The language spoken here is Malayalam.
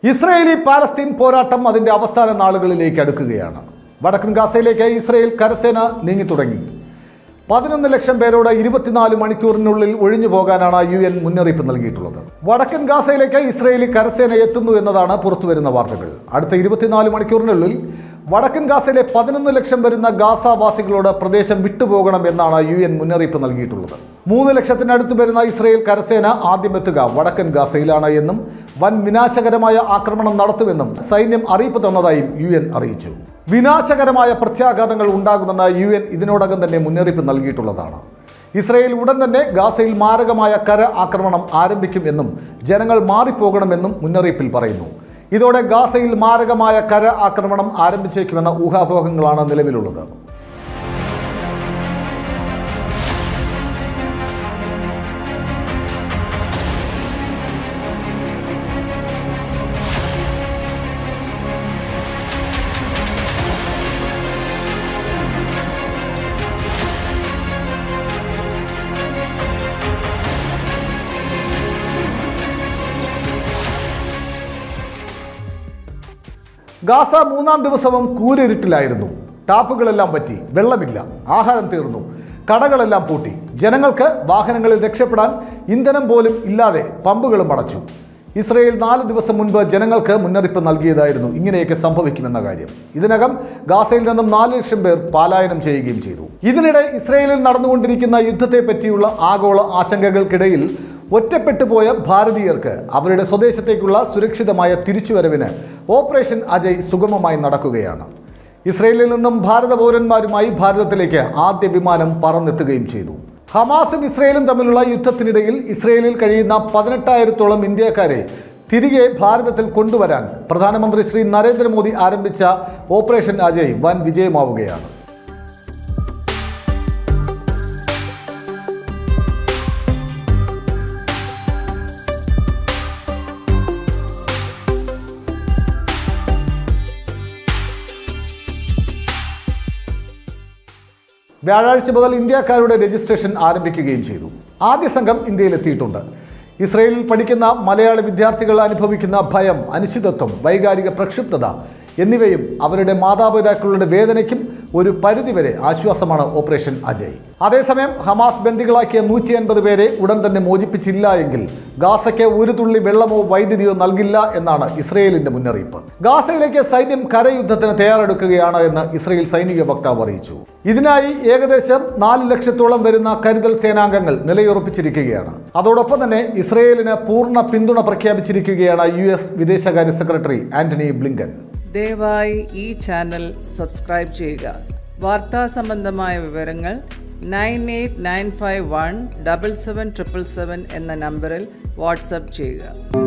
ഇസ്രയേലി പാലസ്തീൻ പോരാട്ടം അതിന്റെ അവസാന നാളുകളിലേക്ക് അടുക്കുകയാണ് വടക്കൻ ഗാസയിലേക്ക് ഇസ്രയേൽ കരസേന നീങ്ങി തുടങ്ങി പതിനൊന്ന് ലക്ഷം പേരോട് ഇരുപത്തിനാല് മണിക്കൂറിനുള്ളിൽ ഒഴിഞ്ഞു പോകാനാണ് യു എൻ മുന്നറിയിപ്പ് നൽകിയിട്ടുള്ളത് വടക്കൻ ഗാസയിലേക്ക് ഇസ്രയേലി കരസേന എത്തുന്നു എന്നതാണ് പുറത്തുവരുന്ന വാർത്തകൾ അടുത്ത ഇരുപത്തിനാല് മണിക്കൂറിനുള്ളിൽ വടക്കൻ ഗാസയിലെ പതിനൊന്ന് ലക്ഷം വരുന്ന ഗാസാവാസികളോട് പ്രദേശം വിട്ടുപോകണം എന്നാണ് യു എൻ മുന്നറിയിപ്പ് നൽകിയിട്ടുള്ളത് മൂന്ന് ലക്ഷത്തിനടുത്ത് വരുന്ന ഇസ്രയേൽ കരസേന ആദ്യം എത്തുക വടക്കൻ ഗാസയിലാണ് എന്നും വൻ വിനാശകരമായ ആക്രമണം നടത്തുമെന്നും സൈന്യം അറിയിപ്പ് തന്നതായും യു എൻ അറിയിച്ചു വിനാശകരമായ പ്രത്യാഘാതങ്ങൾ ഉണ്ടാകുമെന്ന് യു എൻ ഇതിനോടകം തന്നെ മുന്നറിയിപ്പ് നൽകിയിട്ടുള്ളതാണ് ഇസ്രയേൽ ഉടൻ തന്നെ ഗാസയിൽ മാരകമായ കര ആക്രമണം ആരംഭിക്കും എന്നും ജനങ്ങൾ മാറിപ്പോകണമെന്നും മുന്നറിയിപ്പിൽ പറയുന്നു ഇതോടെ ഗാസയിൽ മാരകമായ കര ആക്രമണം ആരംഭിച്ചേക്കുമെന്ന ഊഹാപോഹങ്ങളാണ് നിലവിലുള്ളത് ഗാസ മൂന്നാം ദിവസവും കൂരിരുട്ടിലായിരുന്നു ടാപ്പുകളെല്ലാം പറ്റി വെള്ളമില്ല ആഹാരം തീർന്നു കടകളെല്ലാം പൂട്ടി ജനങ്ങൾക്ക് വാഹനങ്ങളിൽ രക്ഷപ്പെടാൻ ഇന്ധനം പോലും ഇല്ലാതെ പമ്പുകളും അടച്ചു ഇസ്രയേൽ നാല് ദിവസം മുൻപ് ജനങ്ങൾക്ക് മുന്നറിയിപ്പ് നൽകിയതായിരുന്നു ഇങ്ങനെയൊക്കെ സംഭവിക്കുമെന്ന കാര്യം ഇതിനകം ഗാസയിൽ നിന്നും നാല് ലക്ഷം പേർ പലായനം ചെയ്യുകയും ചെയ്തു ഇതിനിടെ ഇസ്രയേലിൽ നടന്നുകൊണ്ടിരിക്കുന്ന യുദ്ധത്തെ പറ്റിയുള്ള ആഗോള ആശങ്കകൾക്കിടയിൽ ഒറ്റപ്പെട്ടു പോയ ഭാരതീയർക്ക് അവരുടെ സ്വദേശത്തേക്കുള്ള സുരക്ഷിതമായ തിരിച്ചുവരവിന് ഓപ്പറേഷൻ അജയ് സുഗമമായി നടക്കുകയാണ് ഇസ്രയേലിൽ നിന്നും ഭാരത പൗരന്മാരുമായി ഭാരതത്തിലേക്ക് ആദ്യ വിമാനം പറന്നെത്തുകയും ചെയ്തു ഹമാസും ഇസ്രയേലും തമ്മിലുള്ള യുദ്ധത്തിനിടയിൽ ഇസ്രയേലിൽ കഴിയുന്ന പതിനെട്ടായിരത്തോളം ഇന്ത്യക്കാരെ തിരികെ ഭാരതത്തിൽ കൊണ്ടുവരാൻ പ്രധാനമന്ത്രി ശ്രീ നരേന്ദ്രമോദി ആരംഭിച്ച ഓപ്പറേഷൻ അജയ് വൻ വിജയമാവുകയാണ് വ്യാഴാഴ്ച മുതൽ ഇന്ത്യക്കാരുടെ രജിസ്ട്രേഷൻ ആരംഭിക്കുകയും ചെയ്തു ആദ്യ സംഘം ഇന്ത്യയിലെത്തിയിട്ടുണ്ട് ഇസ്രയേലിൽ പഠിക്കുന്ന മലയാളി വിദ്യാർത്ഥികൾ അനുഭവിക്കുന്ന ഭയം അനിശ്ചിതത്വം വൈകാരിക പ്രക്ഷുബ്ധത എന്നിവയും അവരുടെ മാതാപിതാക്കളുടെ വേദനയ്ക്കും ഒരു പരിധിവരെ ആശ്വാസമാണ് ഓപ്പറേഷൻ അജയ് അതേസമയം ഹമാസ് ബന്ദികളാക്കിയ നൂറ്റി അൻപത് പേരെ ഉടൻ തന്നെ മോചിപ്പിച്ചില്ല എങ്കിൽ ഗാസയ്ക്ക് ഒരു തുള്ളി വെള്ളമോ വൈദ്യുതിയോ നൽകില്ല എന്നാണ് ഇസ്രയേലിന്റെ മുന്നറിയിപ്പ് ഗാസയിലേക്ക് സൈന്യം കരയുദ്ധത്തിന് തയ്യാറെടുക്കുകയാണ് എന്ന് ഇസ്രയേൽ സൈനിക വക്താവ് അറിയിച്ചു ഇതിനായി ഏകദേശം നാല് ലക്ഷത്തോളം വരുന്ന കരുതൽ സേനാംഗങ്ങൾ നിലയുറപ്പിച്ചിരിക്കുകയാണ് അതോടൊപ്പം തന്നെ ഇസ്രയേലിന് പൂർണ്ണ പിന്തുണ പ്രഖ്യാപിച്ചിരിക്കുകയാണ് യു എസ് വിദേശകാര്യ സെക്രട്ടറി ആന്റണി ബ്ലിങ്കൻ ദയവായി ഈ ചാനൽ സബ്സ്ക്രൈബ് ചെയ്യുക വാർത്താ സംബന്ധമായ വിവരങ്ങൾ nine eight nine five one double seven triple seven എന്ന നമ്പറിൽ വാട്സപ്പ് ചെയ്യുക